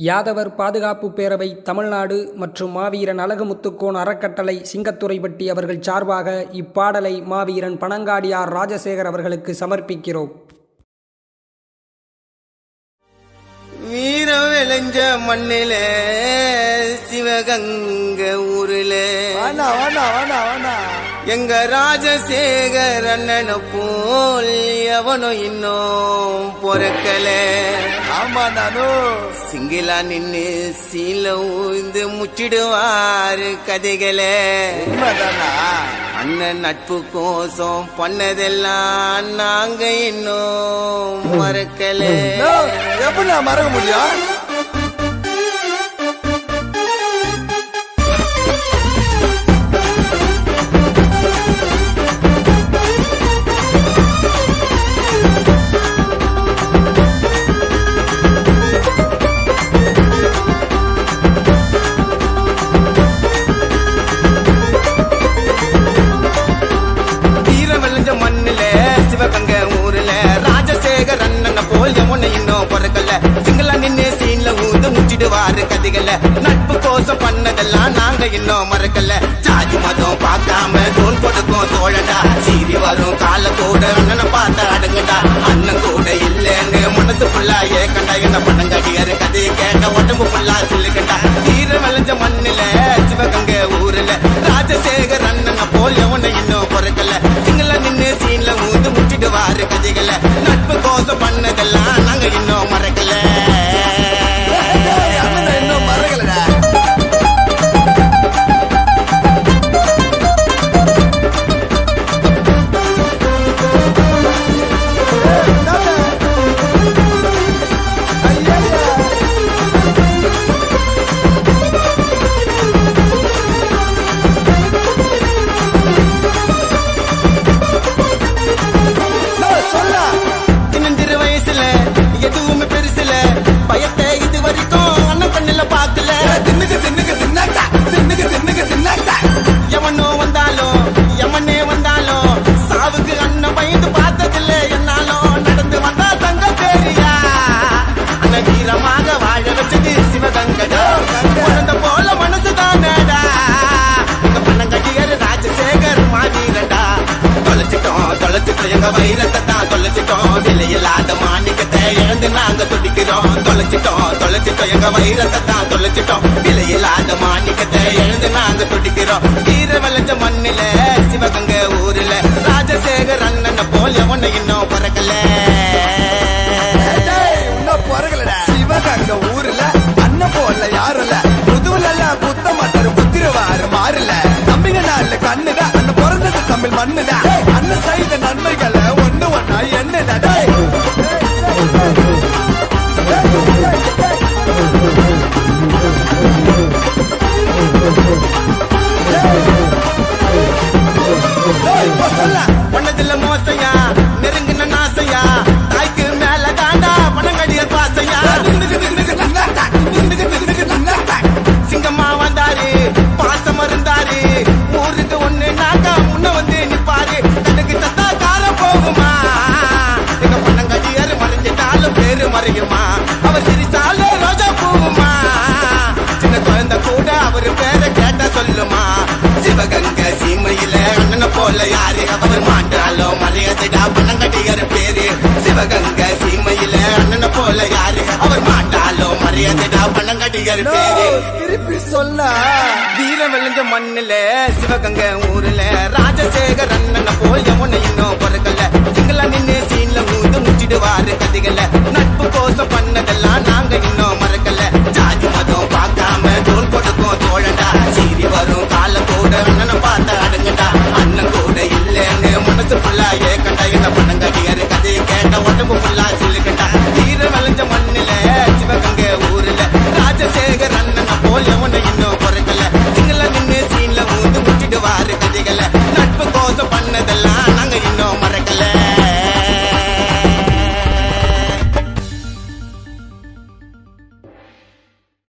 யாதவர் பாதுகாப்பு பேரவை தமிழ்நாடு மற்றும் மாவீரன் அழகுமுத்துக்கோன் அறக்கட்டளை சிங்கத்துறைப்பட்டி அவர்கள் சார்பாக இப்பாடலை மாவீரன் பனங்காடியார் ராஜசேகர் அவர்களுக்கு சமர்ப்பிக்கிறோம் வீரம் விளைஞ்ச மண்ணில சிவகங்க ஊருல வாண்ணா வாண்ணா வாண்ணா வாண்ணா எங்க ராஜசேகர் அண்ணனை போல் எவனும் இன்னும் பொறக்கல ஆமா நானும் சிங்கிலா நின்னு சீல ஊந்து முச்சிடுவாரு கதைகளை உண்மைதானா அண்ணன் நட்பு கோசம் பண்ணதெல்லாம் நாங்க இன்னும் மறக்கல எப்படி நான் மறக்க முடியும் வீர விளைஞ்ச மண்ணுல சிவகங்க ஊருல ராஜசேகர் அண்ணனை போல் எவனை இன்னும் பிறக்கல சிங்களா நின்னு சீன்ல ஊந்து முச்சிடுவாரு கதைகள நட்பு கோசம் பண்ணதெல்லாம் நாங்க இன்னும் மறக்கல ஜாதி மதம் பார்க்காம தோல் கொடுக்கும் தோழடா சீறி வரும் கால கூட அண்ணனை பார்த்த அடங்குடா அண்ணன் கூட இல்லைன்னு மனசு ஃபுல்லா ஏக்கண்டா என்ன பண்ணங்கடியாரு கதையை கேட்ட உடம்பு ஃபுல்லா சொல்லுகண்டா வீர விளைஞ்ச மண்ணுல சிவகங்க ஊருல ராஜசேகர் அண்ணனை போல் எவனை இன்னும் பிறக்கல சிங்கள நின்னு சீன்ல ஊந்து முட்டிடுவாரு கதைகளை நட்பு கோசம் பண்ணதெல்லாம் நாங்க இன்னும் மறக்கல டேய், அண்ணனை இன்னும் மறக்கலடா தாத்தா. ஐயையே. டேய், சொல்லா சின்னஞ்சிறு வயசுல எதுவுமே பெருசுல பயத்தை இது வரைக்கும் அண்ணன் கண்ணுல பாக்கல தின்னுக்கு தின்னுக்கு தின்னாட்டா தின்னுக்கு தின்னுக்கு தின்னாட்டா எவனோ வந்தாலும் எவனே வந்தாலும் சாவுக்கு அண்ணன் பயந்து பார்த்ததில்ல என்னாலும் நடந்து வந்தா தங்க பேரியா அண்ணன் வீரமாக வாழ வச்சது சிவகங்கடா குழந்தை போல மனசு தானடா எங்க பண்ணங்கடியர் ராஜசேகர் மாவீரடா தொலைச்சிட்டோம் தொலைச்சிட்டோம் எங்க வைரத்தை தான் தொலைச்சிட்டோம் விலையில்லாத மாணிக்கத்தை இழந்து நாங்க துடிக்கிறோம் தொலைச்சிட்டோம் தொலைச்சிட்டோம் எங்க வைரத்தை தான் தொலைச்சிட்டோம் விலையில்லாத மாணிக்கத்தை இழந்து நாங்க துடிக்கிறோம் வீர விளைஞ்ச மண்ணில சிவகங்க ஊருல ராஜசேகர் அண்ணனை போல் எவனை இன்னும் பறக்கல டேய், இன்னும் பிறகலடா. சிவகங்க ஊர்ல அண்ணன் போல யாரும் இல்ல புதுவுல எல்லாம் குத்த மாட்டாரு குத்திருவாரு மாறல தம்பிங்க நாள்ல கண்ணுதா அண்ணன் பிறந்தது தமிழ் மண்ணுதா அண்ணன் செய்த நன்மைகளை ஒண்ணு ஒண்ணா என்னடா டேய் டேய், இப்ப சொல்ல பண்ணதில்ல மோசையா நெருங்கின நாசையா தாய்க்கு மேல தாண்டா பணங்கடிய பாசையா தின்னுக்கு தின்னுக்கு தின்னாட்டா தின்னுக்கு தின்னுக்கு தின்னாட்டா சிங்கம்மா வந்தாரு பாசம் இருந்தாரு ஊருக்கு ஒண்ணு நாக்கா முன்ன வந்து நிப்பாரு கண்ணுக்கு சத்தா காலம் போகுமா எங்க பணங்கடியாரு மறைஞ்சிட்டாலும் பேரு மறையுமா அவர் சிரிச்சாலும் ரோஜா பூவுமா சின்ன குழந்தை கூட அவர் பேரை கேட்ட சொல்லுமா சிவகங்க சீமையில அண்ணனை போல யாரு அவர் மாட்டாலும் மறையதுடா பணங்கடியாரு பேரு சிவகங்க சீமையில அண்ணனை போல யாரு அவர் மாட்டாலும் மறையதுடா பணங்கடியாரு No, பேரு திருப்பி சொன்னா வீர விளைஞ்ச மண்ணுல சிவகங்க ஊருல ராஜசேகர் அண்ணனை போல் எவனை இன்னும் பிறக்கல சிங்களா நின்னு சீன்ல ஊந்து முச்சிடுவாரு கதைகளை நட்பு கோசம் பண்ணதெல்லாம் நாங்க இன்னும் மறக்கல ஜாதி மதம் பார்க்காம தோல் கொடுக்கும் தோழடா சீறி வரும் கால கூட அண்ணனை பார்த்த அடங்குடா அண்ணன் கூட இல்லைன்னு மனசு ஃபுல்லா